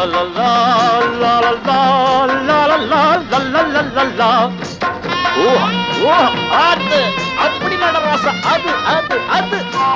ஓ ஓ அது அப்படி நடராசா அது அது அது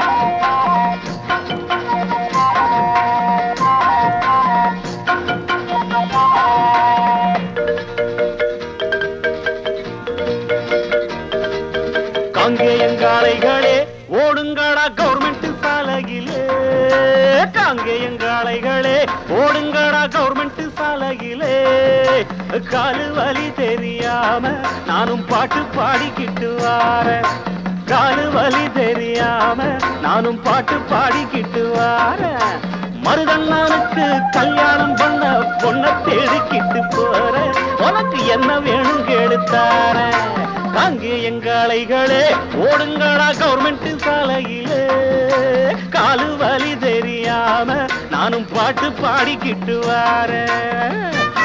காங்கேயங்காளைகளே ஓடுங்கடா கவர்மெண்ட் சாலையிலே காங்கேயங்காளைகளே ஓடுங்கடா கவர்மெண்ட் சாலையிலே காலு வலி தெரியாம நானும் பாட்டு பாடிக்கிட்டு வாரேன் காலு வலி தெரியாம நானும் பாட்டு பாடிக்கிட்டு வாரேன் மருதண்ணனுக்கு கல்யாணம் பண்ண பொண்ண தேடிக்கிட்டு போறேன் உனக்கு என்ன வேணும் கேளுத்தாரேன் அங்கே எங்காளைகளே ஓடுங்களா கவர்மெண்ட் சாலையிலே காலு வலி தெரியாம நானும் பாட்டு பாடிக்கிட்டு வாரேன்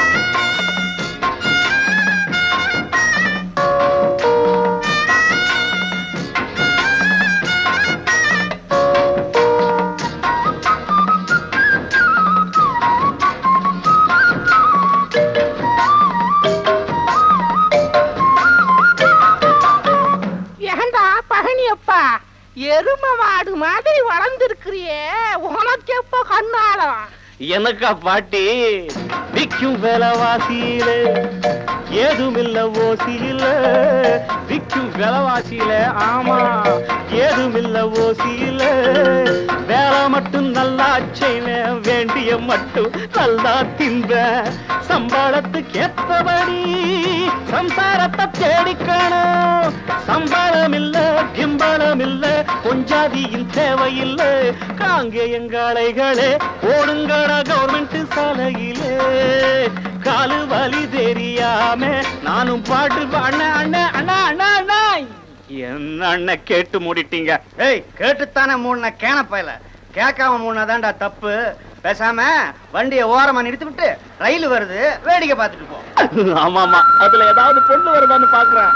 ஏண்டா பழனியப்பா எரும மாடு மாதிரி வளர்ந்துருக்கிறியே உனக்கு எப்ப கண்ணாலம் எனக்கா பாட்டி விக்கும் விலைவாசியில ஏதுமில்ல ஓசியில விக்கும் விலைவாசியில ஆமா ஏதுமில்ல ஓசியில வேலை மட்டும் நல்லா செய்வேன் வேண்டிய மட்டும் நல்லா தின்பேன் சம்பளத்துக்கு ஏத்தபடி சம்சாரத்தை தேடிக்கணும் சம்பளம் இல்ல கிம்பளம் இல்ல கொஞ்சாதியின் தேவையில்லை காங்கேயங்காளைகளே ஓடுங்கடா கவர்மெண்ட் சாலையிலே காலு வலி தெரியாம நானும் பாட்டு பா- அண்ணா அண்ணா அண்ணா அண்ணா அண்ணா என்ன அண்ணன் கேட்டு மூடிட்டீங்க ஏய் கேட்டுத்தானே மூணு கேன பயல கேட்காம மூணாதான்டா தப்பு பேசாம வண்டியை ஓரமா நிறுத்தி விட்டு ரயில் வருது வேடிக்கை பார்த்துட்டு போ ஆமா ஆமா அதுல ஏதாவது பொண்ணு வருதான்னு பாக்குறேன்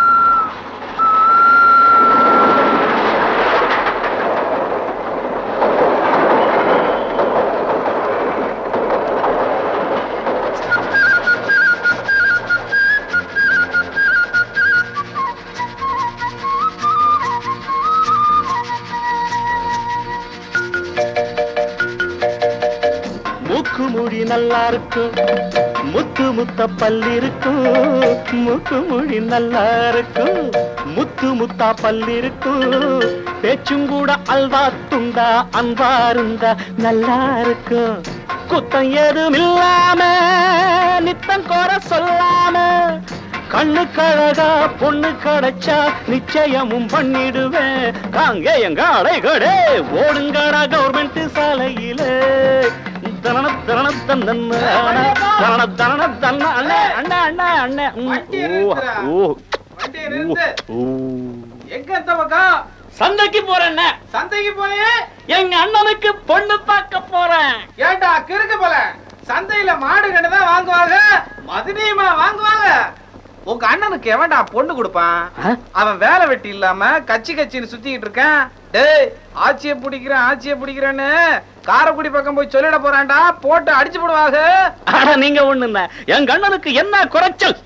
மூக்கு மூடி நல்லா இருக்கும் முத்து முத்த பல்லு இருக்கும் மூக்கு மூடி நல்லா இருக்கும் முத்து முத்தா பல்லு இருக்கும் பேச்சும் கூட அல்வா துண்டா அன்பா இருந்தா நல்லா இருக்கும் குத்தம் ஏதும் இல்லாம நித்தம் கோர சொல்லாம கண்ணு கழகா பொண்ணு கிடைச்சா நிச்சயமும் பண்ணிடுவேன் காங்க எங்க அடைகடே ஓடுங்கடா கவர்மெண்ட் சாலையிலே தரண தரண தந்தன்ன தரண தரண தன்ன அண்ணே அண்ணே அண்ணே அண்ணே ம், வண்டியை ஓ நிறுத்துடா. ஓ வண்டியை நிறுத்து. ஓ எங்க இந்த பக்கம் சந்தைக்கு போறேன் சந்தைக்கு போயே எங்க அண்ணனுக்கு பொண்ணு பார்க்க போறேன் ஏண்டா கிறுக்கு போல சந்தையில மாடு கண்டு தான் வாங்குவாங்க மதுரையுமா வாங்குவாங்க உங்க அண்ணனுக்கு எவன்டா பொண்ணு கொடுப்பான் ஆ? அவன் வேலை வெட்டி இல்லாம கச்சி கச்சின்னு சுத்திக்கிட்டு இருக்கான் டேய் ஆட்சிய பிடிக்கிறேன் ஆட்சிய பிடிக்கிறேன்னு காரைக்குடி பக்கம் போய் சொல்லிட போறான்டா போட்டு அடிச்சு போடுவாங்க ஆனா நீங்க ஒண்ணுங்க எங்க அண்ணனுக்கு என்ன குறைச்சல்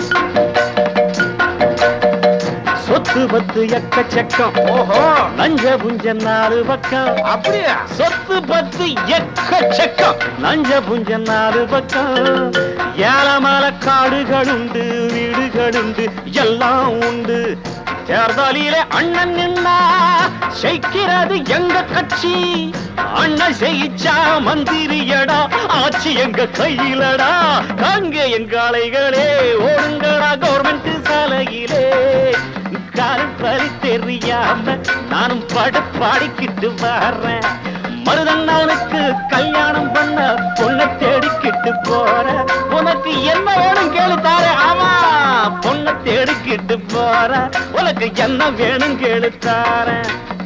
சொத்து பத்து எக்கச்சக்கம் ஓஹோ நஞ்ச புஞ்ச நாலு பக்கம் அப்படியா சொத்து பத்து எக்கச்சக்கம் நஞ்ச புஞ்ச நாலு பக்கம் ஏலமல காடுகள் உண்டு வீடுகள் உண்டு எல்லாம் உண்டு தேர்தலிலே அண்ணன் நின்னா ஜெயிக்கிறது எங்க கட்சி அண்ணன் ஜெயிச்சா மந்திரியடா ஆட்சி எங்க கையிலடா காங்க எங்க ஆலைகளே ஓடுங்கடா கவர்மெண்ட் சாலையிலே கால் தெரியாம நானும் பட பாடிக்கிட்டு வர்றேன் மருதண்ணனுக்கு கல்யாணம் பண்ண பொண்ணை தேடிக்கிட்டு போற உனக்கு என்ன வேணும் கேளு தாரே ஆமா பொண்ணை தேடிக்கிட்டு போற உனக்கு என்ன வேணும் கேளு தாரேன்